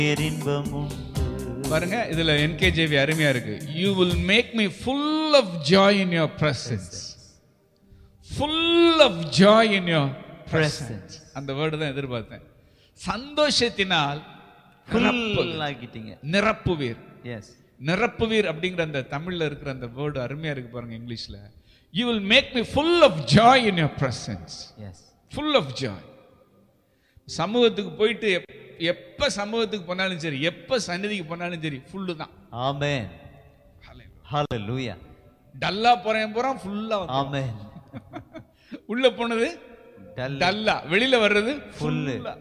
பேரின்பம் உண்டு பாருங்க இதுல என்கேஜேவி அருமையா இருக்கு you will make me full of joy in your presence full of joy in your presence அந்த வேர்டு தான் எதிர்பார்த்தேன் சந்தோஷத்தினால் நிரப்புவீர். ஃபுல் ஆக்கிட்டீங்க நிரப்புவீர் எஸ் நிரப்புவீர் அப்படிங்கிற அந்த தமிழ்ல இருக்கிற அந்த வேர்டு அருமையா இருக்கு பாருங்க இங்கிலீஷ்ல you will make me full of joy in your presence yes full of joy சமூகத்துக்கு போயிட்டு எப்- எப்ப சமூகத்துக்கு போனாலும் சரி எப்ப சந்நிதிக்கு போனாலும் சரி ஃபுல்லு தான் ஆமென் ஹalleluya டல்லா போறேன் போறான் ஃபுல்லா ஆமென் உள்ள போனது டல் டல்லா வெளியில வர்றது Full. ஃபுல்லா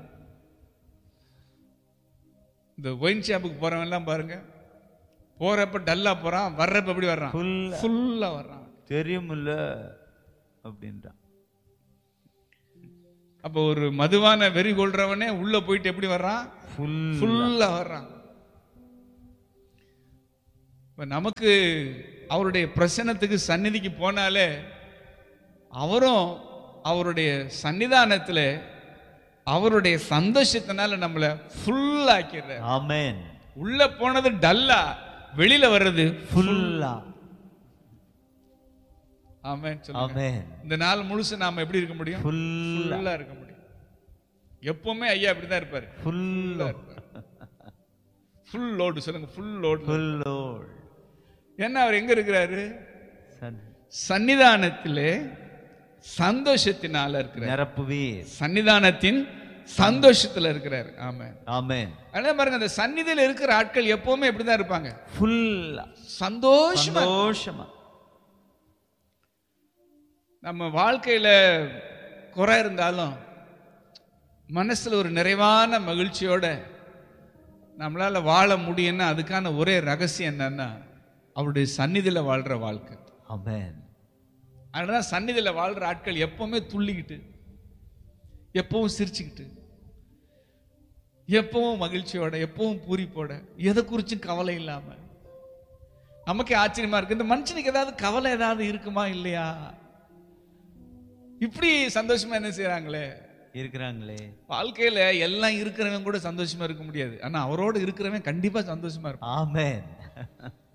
இந்த ஒயின் ஷாப்புக்கு போறவன் எல்லாம் பாருங்க போறப்ப டல்லா போறான் வர்றப்ப எப்படி வர்றான் ஃபுல் ஃபுல்லா வர்றான் தெரியுமில்ல அப்படின்றான் அப்போ ஒரு மதுவான வெறி கொள்றவனே உள்ள போயிட்டு எப்படி வர்றான் ஃபுல் ஃபுல்லா வர்றான் இப்ப நமக்கு அவருடைய பிரசன்னத்துக்கு சந்நிதிக்கு போனாலே அவரும் அவருடைய சன்னிதானத்துல அவருடைய சந்தோஷத்தினால நம்மள ஃபுல் ஆக்கிடுறார் ஆமென் உள்ள போனது டல்லா வெளியில வர்றது ஃபுல்லா ஆமென் சொல்லுங்க ஆமென் இந்த நாள் முழுசு நாம எப்படி இருக்க முடியும் ஃபுல்லா ஃபுல்லா இருக்க முடியும் எப்பவுமே ஐயா இப்படிதான் இருப்பாரு ஃபுல்லா ஃபுல் லோடு சொல்லுங்க ஃபுல் லோடு ஃபுல் லோட் ஏன்னா அவர் எங்க இருக்கிறாரு சன் சன்னிதானத்திலே சந்தோஷத்தினால இருக்கிறார் நிரப்புவீர் சன்னிதானத்தின் சந்தோஷத்துல இருக்கிறார் ஆமா ஆமென் அதே பாருங்க அந்த சந்நிதியில இருக்கிற ஆட்கள் எப்பவுமே இப்படிதான் இருப்பாங்க ஃபுல்லா சந்தோஷமா சந்தோஷமா நம்ம வாழ்க்கையில குறை இருந்தாலும் மனசுல ஒரு நிறைவான மகிழ்ச்சியோட நம்மளால வாழ முடியும்னா அதுக்கான ஒரே ரகசியம் என்னன்னா அவருடைய சந்நிதியில வாழ்ற வாழ்க்கை ஆமென் அதனால சந்நிதியில வாழ்ற ஆட்கள் எப்பவுமே துள்ளிக்கிட்டு எப்பவும் சிரிச்சுக்கிட்டு எப்பவும் மகிழ்ச்சியோட எப்பவும் பூரிப்போட எதை குறிச்சும் கவலை இல்லாம நமக்கே ஆச்சரியமா இருக்கு இந்த மனுஷனுக்கு ஏதாவது கவலை ஏதாவது இருக்குமா இல்லையா இப்படி சந்தோஷமா என்ன செய்றாங்களே இருக்கிறாங்களே வாழ்க்கையில எல்லாம் இருக்கிறவன் கூட சந்தோஷமா இருக்க முடியாது ஆனா அவரோட இருக்கிறவன் கண்டிப்பா சந்தோஷமா இருப்பான் ஆமென்